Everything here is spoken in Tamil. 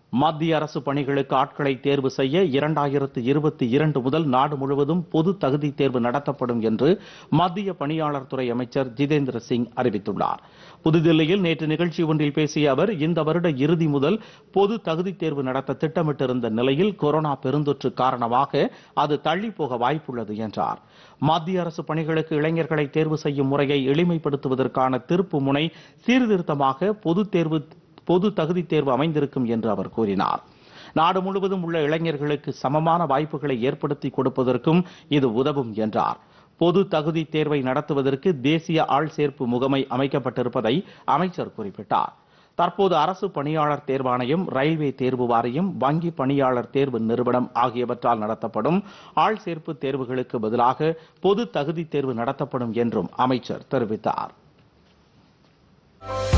மத்திய அரசு பணிகளுக்கு ஆட்களை தேர்வு செய்ய இரண்டாயிரத்து இருபத்தி இரண்டு முதல் நாடு முழுவதும் பொது தகுதி தேர்வு நடத்தப்படும் என்று மத்திய பணியாளர் துறை அமைச்சர் ஜிதேந்திர சிங் அறிவித்துள்ளார் புதுதில்லியில் நேற்று நிகழ்ச்சி ஒன்றில் பேசிய அவர் இந்த வருட இறுதி முதல் பொது தகுதி தேர்வு நடத்த திட்டமிட்டிருந்த நிலையில் கொரோனா பெருந்தொற்று காரணமாக அது தள்ளி போக வாய்ப்புள்ளது என்றார் மத்திய அரசு பணிகளுக்கு இளைஞர்களை தேர்வு செய்யும் முறையை எளிமைப்படுத்துவதற்கான திருப்பு முனை சீர்திருத்தமாக பொதுத் தேர்வு பொது தகுதி தேர்வு அமைந்திருக்கும் என்று அவர் கூறினார் நாடு முழுவதும் உள்ள இளைஞர்களுக்கு சமமான வாய்ப்புகளை ஏற்படுத்தி கொடுப்பதற்கும் இது உதவும் என்றார் பொது தகுதி தேர்வை நடத்துவதற்கு தேசிய ஆள் சேர்ப்பு முகமை அமைக்கப்பட்டிருப்பதை அமைச்சர் குறிப்பிட்டார் தற்போது அரசு பணியாளர் தேர்வாணையம் ரயில்வே தேர்வு வாரியம் வங்கி பணியாளர் தேர்வு நிறுவனம் ஆகியவற்றால் நடத்தப்படும் ஆள் சேர்ப்பு தேர்வுகளுக்கு பதிலாக பொது தகுதி தேர்வு நடத்தப்படும் என்றும் அமைச்சர் தெரிவித்தார்